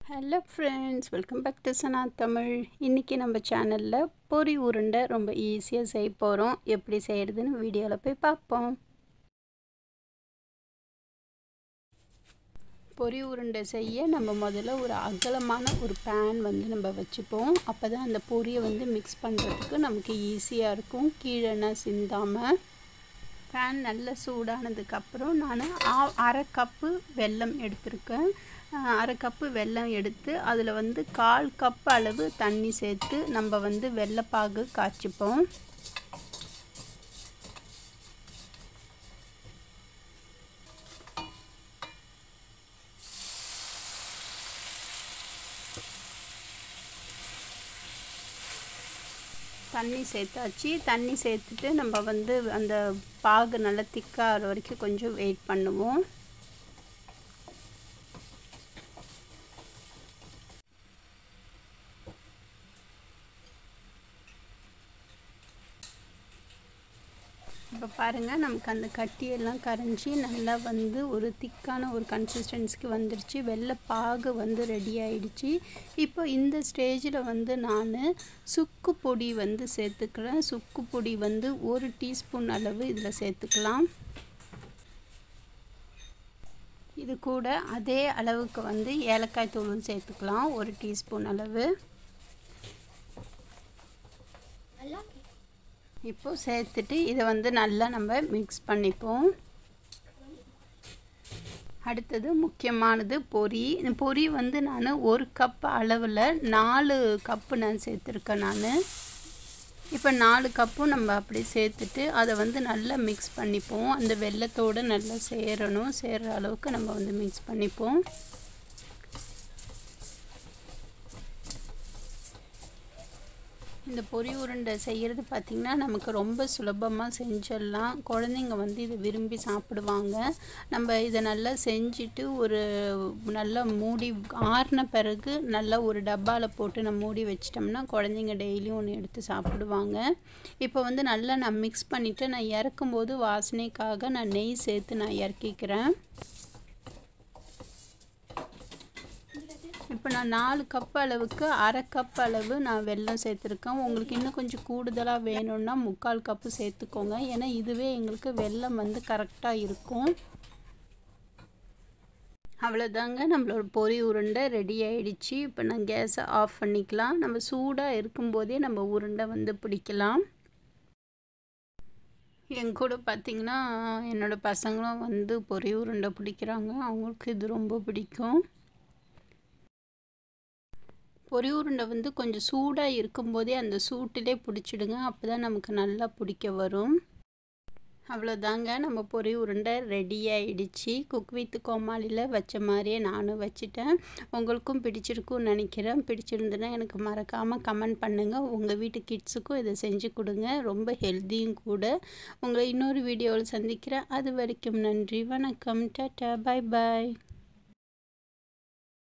hello friends welcome back to Sana Tamil இன்றைக்கி நம்ம சேனலில் பொரி உருண்டை ரொம்ப ஈஸியாக செய்ய போகிறோம் எப்படி செய்கிறதுன்னு வீடியோவில் போய் பார்ப்போம் பொரி உருண்டை செய்ய நம்ம முதல்ல ஒரு அகலமான ஒரு பேன் வந்து நம்ம வச்சுப்போம் அப்போ தான் அந்த பொரியை வந்து மிக்ஸ் பண்ணுறதுக்கு நமக்கு ஈஸியாக இருக்கும் கீழேனா சிந்தாமல் பேன் நல்லா சூடானதுக்கப்புறம் நான் அரை கப்பு வெல்லம் எடுத்திருக்கேன் அரை கப்பு வெல்லம் எடுத்து அதில் வந்து கால் கப் அளவு தண்ணி சேர்த்து நம்ம வந்து வெள்ளைப்பாகு காய்ச்சிப்போம் தண்ணி சேர்த்தாச்சு தண்ணி சேர்த்துட்டு நம்ம வந்து அந்த பாகு நல்லா திக்காகிற வரைக்கும் கொஞ்சம் வெயிட் பண்ணுவோம் இப்போ பாருங்கள் நமக்கு அந்த கட்டியெல்லாம் கரைஞ்சி நல்லா வந்து ஒரு திக்கான ஒரு கன்சிஸ்டன்சிக்கு வந்துருச்சு வெள்ளை பாகு வந்து ரெடி ஆயிடுச்சு இப்போ இந்த ஸ்டேஜில் வந்து நான் சுக்கு பொடி வந்து சேர்த்துக்கிறேன் சுக்கு பொடி வந்து ஒரு டீஸ்பூன் அளவு இதில் சேர்த்துக்கலாம் இது கூட அதே அளவுக்கு வந்து ஏலக்காய் தூளும் சேர்த்துக்கலாம் ஒரு டீஸ்பூன் அளவு இப்போ சேர்த்துட்டு இதை வந்து நல்லா நம்ம மிக்ஸ் பண்ணிப்போம் அடுத்தது முக்கியமானது பொரி இந்த பொரி வந்து நான் ஒரு கப் அளவில் நாலு கப்பு நான் சேர்த்துருக்கேன் நான் இப்போ நாலு கப்பும் நம்ம அப்படி சேர்த்துட்டு அதை வந்து நல்லா மிக்ஸ் பண்ணிப்போம் அந்த வெள்ளத்தோடு நல்லா சேரணும் சேர்கிற அளவுக்கு நம்ம வந்து மிக்ஸ் பண்ணிப்போம் இந்த பொரி உருண்டை செய்கிறது பார்த்திங்கன்னா நமக்கு ரொம்ப சுலபமாக செஞ்சிடலாம் குழந்தைங்க வந்து இதை விரும்பி சாப்பிடுவாங்க நம்ம இதை நல்லா செஞ்சுட்டு ஒரு நல்லா மூடி ஆறின பிறகு நல்லா ஒரு டப்பாவில் போட்டு நம்ம மூடி வச்சிட்டோம்னா குழந்தைங்க டெய்லியும் ஒன்று எடுத்து சாப்பிடுவாங்க இப்போ வந்து நல்லா நான் மிக்ஸ் பண்ணிவிட்டு நான் இறக்கும்போது வாசனைக்காக நான் நெய் சேர்த்து நான் இறக்கிக்கிறேன் இப்போ நான் நாலு கப் அளவுக்கு அரை கப் அளவு நான் வெல்லம் சேர்த்துருக்கேன் உங்களுக்கு இன்னும் கொஞ்சம் கூடுதலாக வேணும்னா முக்கால் கப்பு சேர்த்துக்கோங்க ஏன்னா இதுவே எங்களுக்கு வெல்லம் வந்து கரெக்டாக இருக்கும் அவ்வளோதாங்க நம்மளோட பொரி உருண்டை ரெடி ஆயிடுச்சு இப்போ நான் கேஸை ஆஃப் பண்ணிக்கலாம் நம்ம சூடாக இருக்கும்போதே நம்ம உருண்டை வந்து பிடிக்கலாம் என் கூட பார்த்திங்கன்னா என்னோடய பசங்களும் வந்து பொரி உருண்டை பிடிக்கிறாங்க அவங்களுக்கு இது ரொம்ப பிடிக்கும் பொரி உருண்டை வந்து கொஞ்சம் சூடாக இருக்கும்போதே அந்த சூட்டிலே பிடிச்சிடுங்க அப்போ தான் நமக்கு நல்லா பிடிக்க வரும் அவ்வளோதாங்க நம்ம பொரி உருண்டை ரெடி ஆகிடுச்சு குக் வித் கோமாளியில் வச்ச மாதிரியே நானும் வச்சுட்டேன் உங்களுக்கும் பிடிச்சிருக்கும்னு நினைக்கிறேன் பிடிச்சிருந்துன்னா எனக்கு மறக்காமல் கமெண்ட் பண்ணுங்கள் உங்கள் வீட்டு கிட்ஸுக்கும் இதை செஞ்சு கொடுங்க ரொம்ப ஹெல்த்தியும் கூட உங்களை இன்னொரு வீடியோவில் சந்திக்கிறேன் அது வரைக்கும் நன்றி வணக்கம் டாட்டா பாய் பாய்